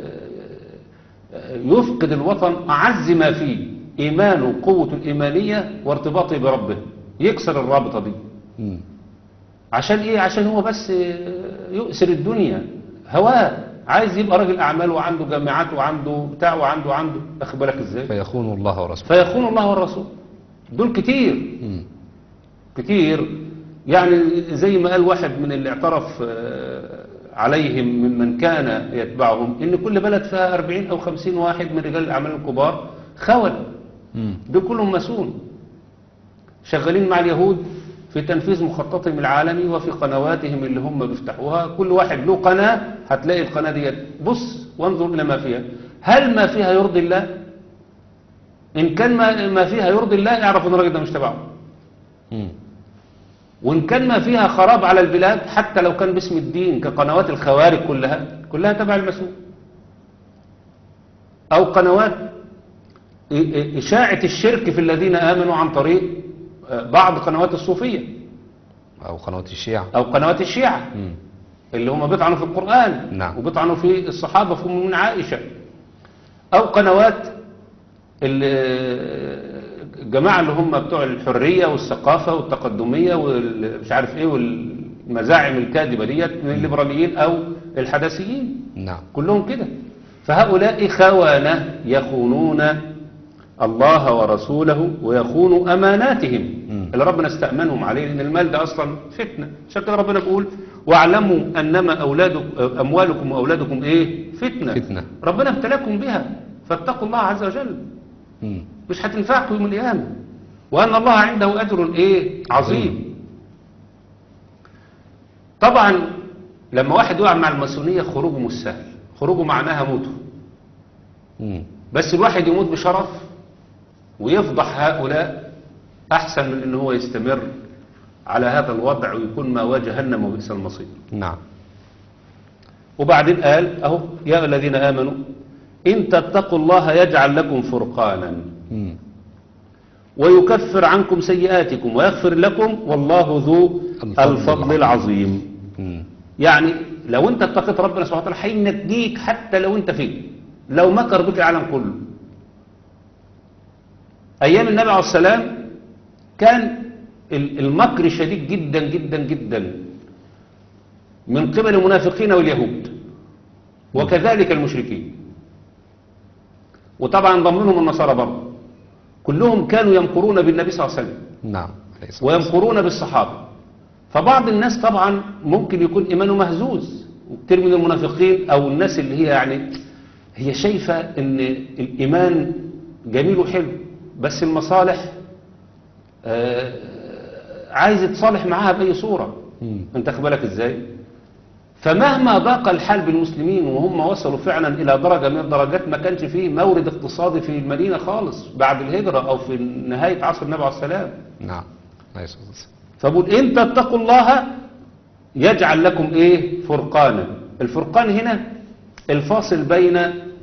يفقد الوطن أعز ما فيه إيمانه قوة الإيمانية وارتباطه بربه يكسر الرابطة دي مم. عشان إيه عشان هو بس يؤسر الدنيا هواه عايز يبقى راجل أعمال وعنده جامعات وعنده بتاع وعنده عنده أخد بالك إزاي فيخون الله ورسوله فيخون الله والرسول دول كتير مم. كتير يعني زي ما قال واحد من اللي اعترف آه، عليهم ممن كان يتبعهم ان كل بلد فيها 40 او 50 واحد من رجال الاعمال الكبار خول مم. دول كلهم مسؤول شغالين مع اليهود في تنفيذ مخططهم العالمي وفي قنواتهم اللي هم بيفتحوها كل واحد له قناة هتلاقي القناة دي بص وانظر إلى ما فيها هل ما فيها يرضي الله إن كان ما ما فيها يرضي الله اعرف ان الراجل ده مش تبعه مم. وإن كان ما فيها خراب على البلاد حتى لو كان باسم الدين كقنوات الخوارج كلها كلها تبع المسؤول أو قنوات إ- إ- إشاعة الشرك في الذين آمنوا عن طريق آه، بعض قنوات الصوفية أو قناة الشيعة أو قنوات الشيعة مم. اللي هم بيطعنوا في القرآن نعم. وبيطعنوا في الصحابة في من عائشة أو قنوات ال- الجماعة اللي هم بتوع الحرية والثقافة والتقدمية ومش عارف ايه والمزاعم الكاذبة ديت من الليبراليين أو الحداثيين نعم كلهم كده فهؤلاء خوانة يخونون الله ورسوله ويخونوا أماناتهم مم. اللي ربنا استأمنهم عليه لأن المال ده أصلا فتنة عشان كده ربنا بيقول واعلموا أنما أولادكم أموالكم وأولادكم إيه فتنة فتنة. ربنا ابتلاكم بها فاتقوا الله عز وجل مم. مش هتنفعكم يوم القيامة وأن الله عنده أجر إيه عظيم طبعا لما واحد يقع مع الماسونية خروجه مش سهل خروجه معناها موته مم. بس الواحد يموت بشرف ويفضح هؤلاء أحسن من أنه هو يستمر على هذا الوضع ويكون ما جهنم وبئس المصير نعم وبعدين قال أهو يا أيها الذين آمنوا إن تتقوا الله يجعل لكم فرقانا مم. ويكفر عنكم سيئاتكم ويغفر لكم والله ذو الفضل الفضل العظيم مم. يعني لو انت اتقيت ربنا سبحانه وتعالى هينجيك حتى لو انت فين لو مكر بك العالم كله ايام النبي عليه السلام كان ال- المكر شديد جدا جدا جدا من قبل المنافقين واليهود وكذلك المشركين وطبعا ضمنهم النصارى برضه كلهم كانوا يمكرون بالنبي صلى الله عليه وسلم نعم عليه الصلاة والسلام. ويمكرون بالصحابة فبعض الناس طبعا ممكن يكون إيمانه مهزوز وكتير من المنافقين أو الناس اللي هي يعني هي شايفة إن الإيمان جميل وحلو بس المصالح آه، عايز يتصالح معاها بأي صورة مم. انت خد بالك ازاي فمهما ضاق الحال بالمسلمين وهم وصلوا فعلا الى درجة من الدرجات ما كانش فيه مورد اقتصادي في المدينة خالص بعد الهجرة او في نهاية عصر النبي عليه السلام نعم عليه الصلاة والسلام. فبقول إن تتقوا الله يجعل لكم إيه فرقانا الفرقان هنا الفاصل بين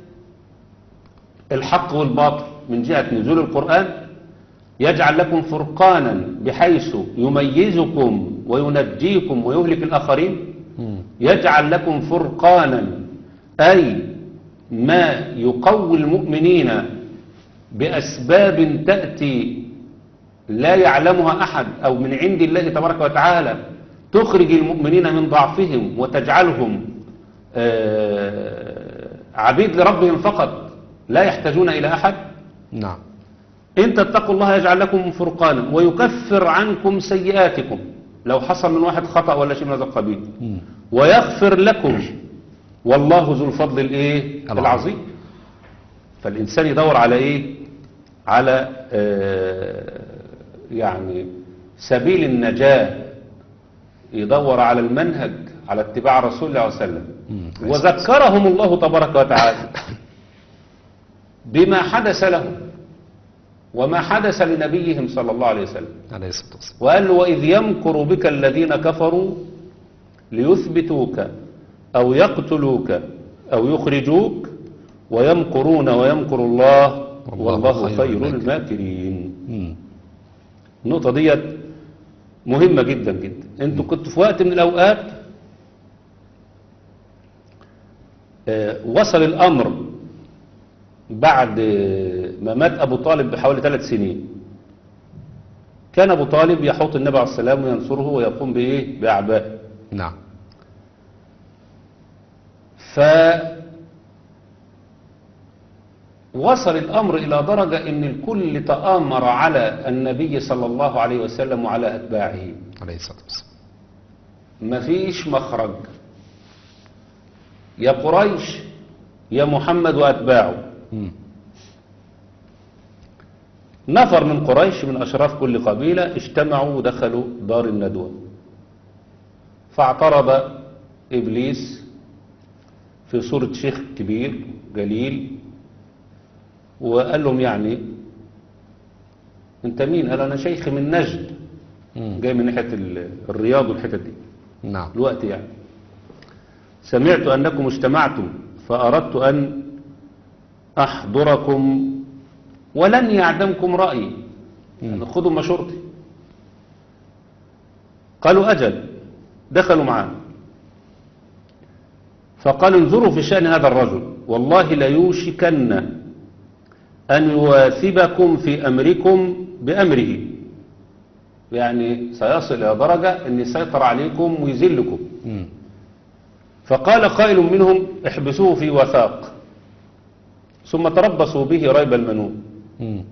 الحق والباطل من جهة نزول القرآن يجعل لكم فرقانا بحيث يميزكم وينجيكم ويهلك الآخرين مم. يجعل لكم فرقانا أي ما يقوي المؤمنين بأسباب تأتي لا يعلمها أحد أو من عند الله تبارك وتعالى تخرج المؤمنين من ضعفهم وتجعلهم آه، عبيد لربهم فقط لا يحتاجون إلى أحد نعم إن تتقوا الله يجعل لكم فرقانا ويكفر عنكم سيئاتكم لو حصل من واحد خطأ ولا شيء من هذا القبيل مم. ويغفر لكم والله ذو الفضل الايه العظيم. العظيم فالإنسان يدور على ايه على آه يعني سبيل النجاة يدور على المنهج على اتباع رسول الله صلى الله عليه وسلم مم. وذكرهم الله تبارك وتعالى بما حدث لهم وما حدث لنبيهم صلى الله عليه وسلم عليه الصلاة والسلام وقال له وإذ يمكر بك الذين كفروا ليثبتوك أو يقتلوك أو يخرجوك ويمكرون ويمكر الله والله والله خير خير الماكرين. الماكرين مم. النقطة ديت مهمة جدا جدا انتوا كنتوا في وقت من الأوقات آه، وصل الأمر بعد ما مات أبو طالب بحوالي ثلاث سنين كان أبو طالب يحوط النبي عليه السلام وينصره ويقوم بإيه بأعبائه نعم ف وصل الأمر إلى درجة أن الكل تآمر على النبي صلى الله عليه وسلم وعلى أتباعه عليه الصلاة والسلام مفيش مخرج يا قريش يا محمد وأتباعه مم. نفر من قريش من أشراف كل قبيلة اجتمعوا ودخلوا دار الندوة فاعترض إبليس في صورة شيخ كبير جليل وقال لهم يعني انت مين قال انا شيخ من نجد مم. جاي من ناحية ال- الرياض والحتت دي نعم الوقت يعني سمعت أنكم اجتمعتم فأردت أن أحضركم ولن يعدمكم رأيي يعني خذوا مشورتي قالوا أجل دخلوا معاه فقال انظروا في شأن هذا الرجل والله ليوشكن أن يواثبكم في أمركم بأمره يعني سيصل إلى درجة أن يسيطر عليكم ويذلكم مم. فقال قائل منهم احبسوه في وثاق ثم تربصوا به ريب المنون مم.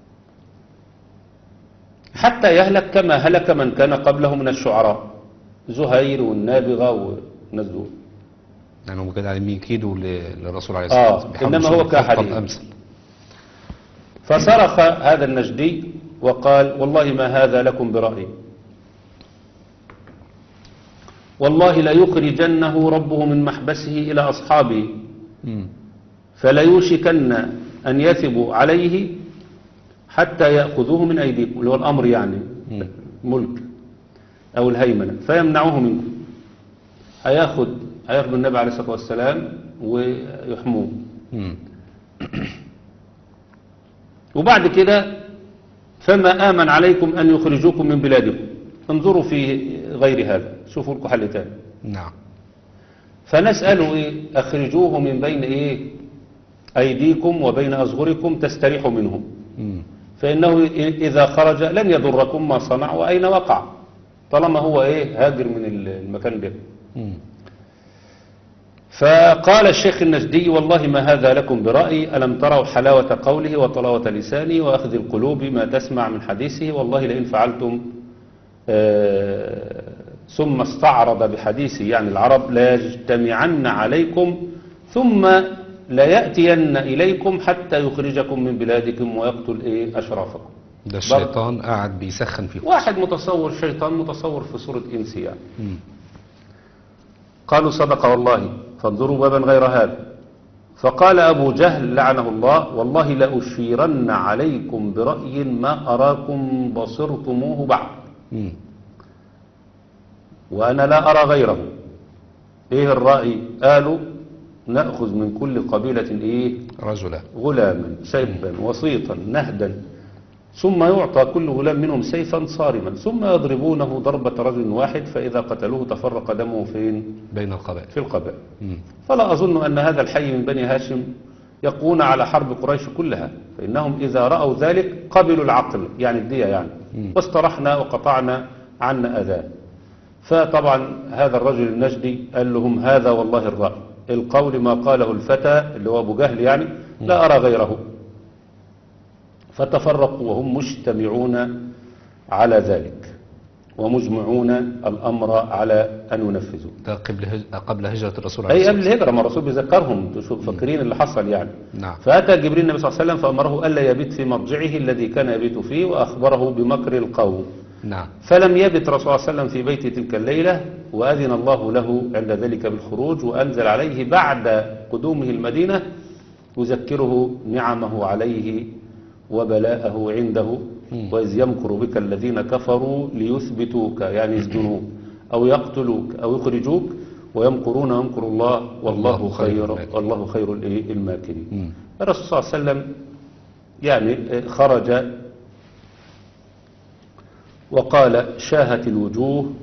حتى يهلك كما هلك من كان قبله من الشعراء زهير والنابغة والناس دول يعني هم كده عايزين يكيدوا ل- للرسول عليه الصلاة آه، والسلام بيحاولوا إنما هو يشوفوا الخطة كحديث. الأمثل فصرخ هذا النجدي وقال والله ما هذا لكم برأي والله ليخرجنه ربه من محبسه إلى أصحابه مم. فليوشكن أن يثبوا عليه حتى يأخذوه من أيديكم اللي هو الأمر يعني مم. ملك أو الهيمنة فيمنعوه منكم هياخد هياخد النبي عليه الصلاة والسلام ويحموه مم. وبعد كده فما آمن عليكم أن يخرجوكم من بلادكم انظروا في غير هذا شوفوا لكم حل تاني نعم فنسأله إيه أخرجوه من بين إيه أيديكم وبين أصغركم تستريحوا منهم مم. فإنه إ- إذا خرج لن يضركم ما صنع وأين وقع طالما هو إيه هاجر من ال- المكان ده مم. فقال الشيخ النجدي والله ما هذا لكم برأي ألم تروا حلاوة قوله وطلاوة لسانه وأخذ القلوب ما تسمع من حديثه والله لئن فعلتم آه، ثم استعرض بحديثه يعني العرب لا يجتمعن عليكم ثم لا يأتين إليكم حتى يخرجكم من بلادكم ويقتل إيه أشرافكم ده الشيطان قاعد بيسخن فيهم واحد متصور شيطان متصور في صورة إنس يعني مم. قالوا صدق والله فانظروا بابا غير هذا فقال أبو جهل لعنه الله والله لأشيرن عليكم برأي ما أراكم بصرتموه بعد مم. وأنا لا أرى غيره إيه الرأي قالوا نأخذ من كل قبيلة إيه رجلا غلاما شيبا وسيطا نهدا ثم يعطى كل غلام منهم سيفا صارما ثم يضربونه ضربة رجل واحد فإذا قتلوه تفرق دمه فين بين القبائل في القبائل مم. فلا أظن أن هذا الحي من بني هاشم يقون على حرب قريش كلها فإنهم إذا رأوا ذلك قبلوا العقل يعني الدية يعني مم. واسترحنا وقطعنا عنا أذاه فطبعا هذا الرجل النجدي قال لهم هذا والله الرأي القول ما قاله الفتى اللي هو أبو جهل يعني لا أرى غيره فتفرقوا وهم مجتمعون على ذلك ومجمعون الأمر على أن ينفذوا ده قبل هج... قبل هجرة الرسول عليه أي الصلاة قبل الهجرة ما الرسول بيذكرهم تشوف فاكرين اللي حصل يعني نعم فأتى جبريل النبي صلى الله عليه وسلم فأمره ألا يبيت في مضجعه الذي كان يبيت فيه وأخبره بمكر القوم نعم فلم يبت رسول الله صلى الله عليه وسلم في بيته تلك الليلة وأذن الله له عند ذلك بالخروج وأنزل عليه بعد قدومه المدينة يذكره نعمه عليه وبلاءه عنده وإذ يمكر بك الذين كفروا ليثبتوك يعني يسجنوك أو يقتلوك أو يخرجوك ويمكرون ويمكر الله والله والله خير خير الماكرين. والله خير الإيه؟ الماكرين مم. الرسول صلى الله عليه وسلم يعني خرج وقال شاهت الوجوه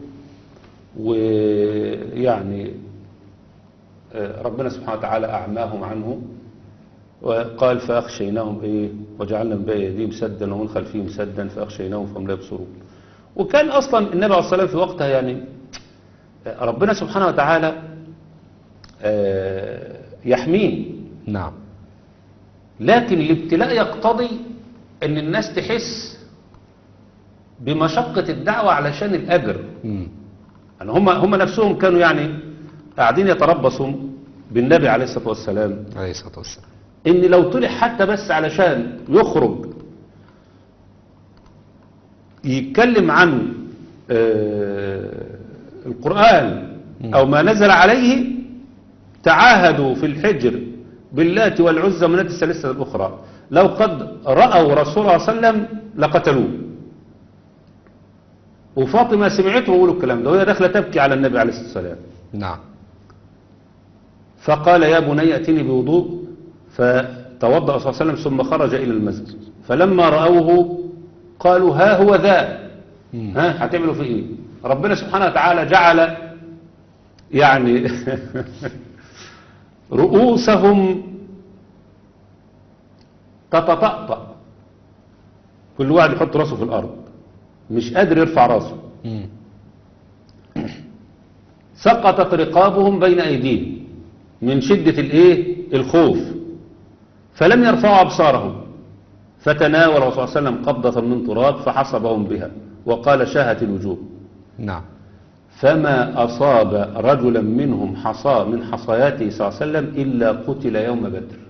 ويعني ربنا سبحانه وتعالى أعماهم عنه وقال فأخشيناهم إيه وجعلنا من بين يديهم سدا ومن خلفهم سدا فأخشيناهم فهم لا يبصرون وكان أصلا النبي عليه الصلاة والسلام في وقتها يعني ربنا سبحانه وتعالى آه، يحميه نعم لكن الابتلاء يقتضي ان الناس تحس بمشقة الدعوة علشان الأجر مم. يعني هم هم نفسهم كانوا يعني قاعدين يتربصوا بالنبي عليه الصلاة والسلام عليه الصلاة والسلام ان لو طلع حتى بس علشان يخرج يتكلم عن آه، القرآن او ما نزل عليه تعاهدوا في الحجر باللات والعزى ومنات الثلاثة الأخرى لو قد رأوا رسول الله صلى الله عليه وسلم لقتلوه وفاطمة سمعته ويقولوا الكلام ده وهي داخلة تبكي على النبي عليه الصلاة والسلام نعم فقال يا بني ائتني بوضوء فتوضأ صلى الله عليه وسلم ثم خرج إلى المسجد فلما رأوه قالوا ها هو ذا مم. ها هتعملوا في ايه ربنا سبحانه وتعالى جعل يعني رؤوسهم تتطأطأ كل واحد يحط راسه في الأرض مش قادر يرفع راسه مم. سقطت رقابهم بين أيديهم من شدة الإيه الخوف فلم يرفعوا أبصارهم فتناول الرسول صلى الله عليه وسلم قبضة من تراب فحصبهم بها وقال شاهت الوجوه نعم فما أصاب رجلا منهم حصى من حصياته صلى الله عليه وسلم إلا قتل يوم بدر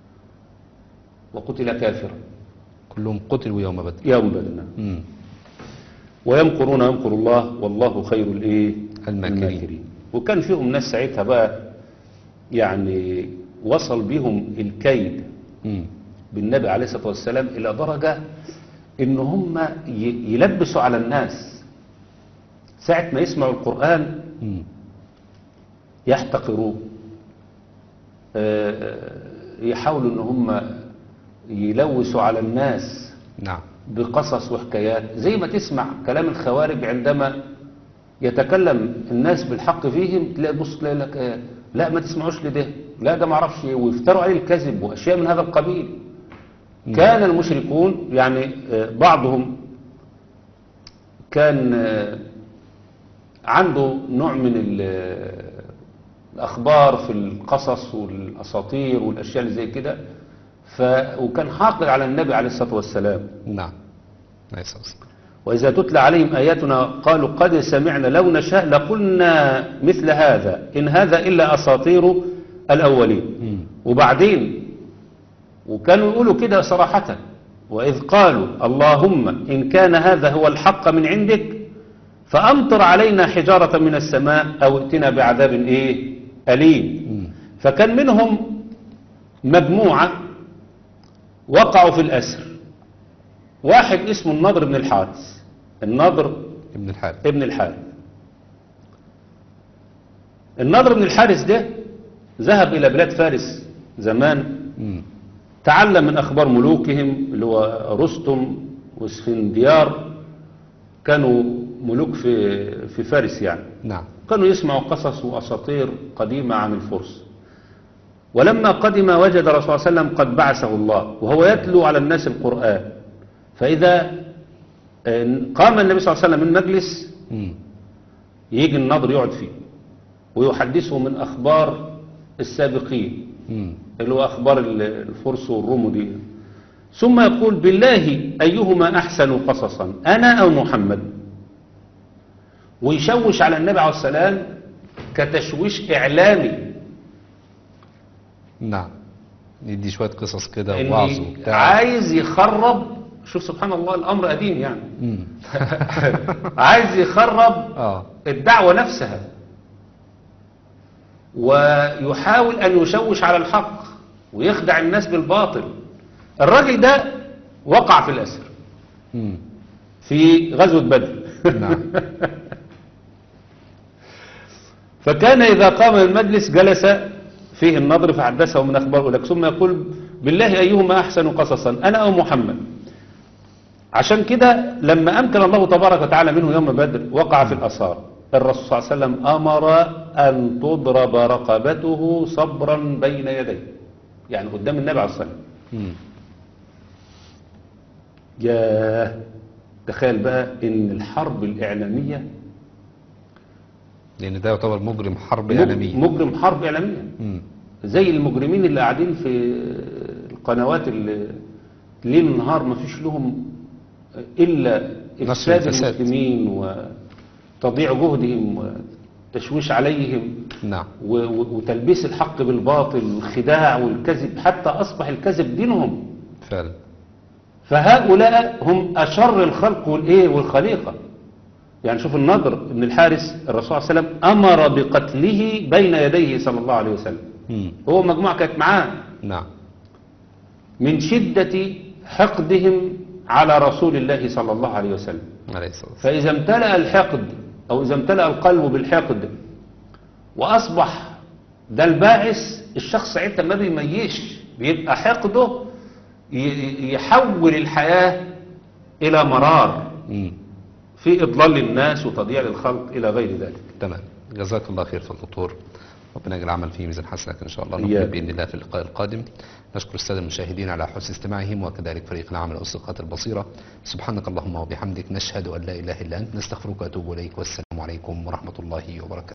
وقتل كافرا كلهم قتلوا يوم بدر يوم بدر نعم. مم. ويمكرون يمكر الله والله خير الايه الماكرين. وكان فيهم ناس ساعتها بقى يعني وصل بهم الكيد مم. بالنبي عليه الصلاة والسلام إلى درجة إن هم ي- يلبسوا على الناس ساعة ما يسمعوا القرآن مم. يحتقروه آه، يحاولوا إن هم يلوثوا على الناس نعم بقصص وحكايات زي ما تسمع كلام الخوارج عندما يتكلم الناس بالحق فيهم تلاقي تبص تلاقي لك آه، لا ما تسمعوش لده لا ده ما اعرفش إيه، ويفتروا عليه الكذب واشياء من هذا القبيل كان المشركون يعني آه، بعضهم كان آه، عنده نوع من ال- الأخبار في القصص والأساطير والأشياء اللي زي كده ف... وكان حاقد على النبي عليه الصلاة والسلام نعم عليه الصلاة والسلام وإذا تتلى عليهم آياتنا قالوا قد سمعنا لو نشاء لقلنا مثل هذا إن هذا إلا أساطير الأولين مم. وبعدين وكانوا يقولوا كده صراحة وإذ قالوا اللهم إن كان هذا هو الحق من عندك فأمطر علينا حجارة من السماء أو ائتنا بعذاب إيه أليم مم. فكان منهم مجموعة وقعوا في الأسر واحد اسمه النضر بن الحارث النضر ابن الحارث ابن الحارث النضر بن الحارث ده ذهب إلى بلاد فارس زمان مم. تعلم من أخبار ملوكهم اللي هو رستم واسفنديار كانوا ملوك في في فارس يعني نعم كانوا يسمعوا قصص وأساطير قديمة عن الفرس ولما قدم وجد رسول الله صلى الله عليه وسلم قد بعثه الله وهو يتلو على الناس القرآن فإذا آه، قام النبي صلى الله عليه وسلم من مجلس مم. يجي النضر يقعد فيه ويحدثه من أخبار السابقين مم. اللي هو أخبار ال- الفرس والروم دي ثم يقول بالله أيهما أحسن قصصا أنا أو محمد ويشوش على النبي عليه السلام كتشويش إعلامي نعم ندي شوية قصص كده إن ووعظ وبتاع عايز يخرب شوف سبحان الله الأمر قديم يعني مم. عايز يخرب اه الدعوة نفسها ويحاول أن يشوش على الحق ويخدع الناس بالباطل الراجل ده وقع في الأسر مم. في غزوة بدر نعم فكان إذا قام المجلس جلس فيه النضر فحدثه من أخباره لك ثم يقول بالله أيهما أحسن قصصا أنا أو محمد عشان كده لما أمكن الله تبارك وتعالى منه يوم بدر وقع في الأسار الرسول صلى الله عليه وسلم أمر أن تضرب رقبته صبرا بين يديه يعني قدام النبي عليه الصلاة والسلام مم. ياه تخيل بقى ان الحرب الإعلامية لأن ده يعتبر مجرم حرب مج- إعلامية مجرم حرب إعلامية مم. زي المجرمين اللي قاعدين في القنوات اللي ليل نهار ما فيش لهم إلا نشر إفساد الفساد. المسلمين وتضييع جهدهم وتشويش عليهم نعم و- و- وتلبيس الحق بالباطل والخداع والكذب حتى أصبح الكذب دينهم فعلا فهؤلاء هم أشر الخلق والإيه والخليقة يعني شوف النضر بن الحارس الرسول صلى الله عليه وسلم أمر بقتله بين يديه صلى الله عليه وسلم مم. هو مجموعة كانت معاه نعم من شدة حقدهم على رسول الله صلى الله عليه وسلم عليه الصلاة والسلام فإذا امتلأ الحقد أو إذا امتلأ القلب بالحقد وأصبح ده الباعث الشخص ساعتها ما بيميزش بيبقى حقده ي- يحول الحياة إلى مرار مم. في إضلال الناس وتضييع للخلق إلى غير ذلك تمام جزاك الله خير في الدكتور ربنا يجعل العمل فيه ميزان حسنك ان شاء الله إياك. نكمل باذن الله في اللقاء القادم نشكر الساده المشاهدين على حسن استماعهم وكذلك فريق العمل والثقات البصيره سبحانك اللهم وبحمدك نشهد ان لا اله الا انت نستغفرك واتوب اليك والسلام عليكم ورحمه الله وبركاته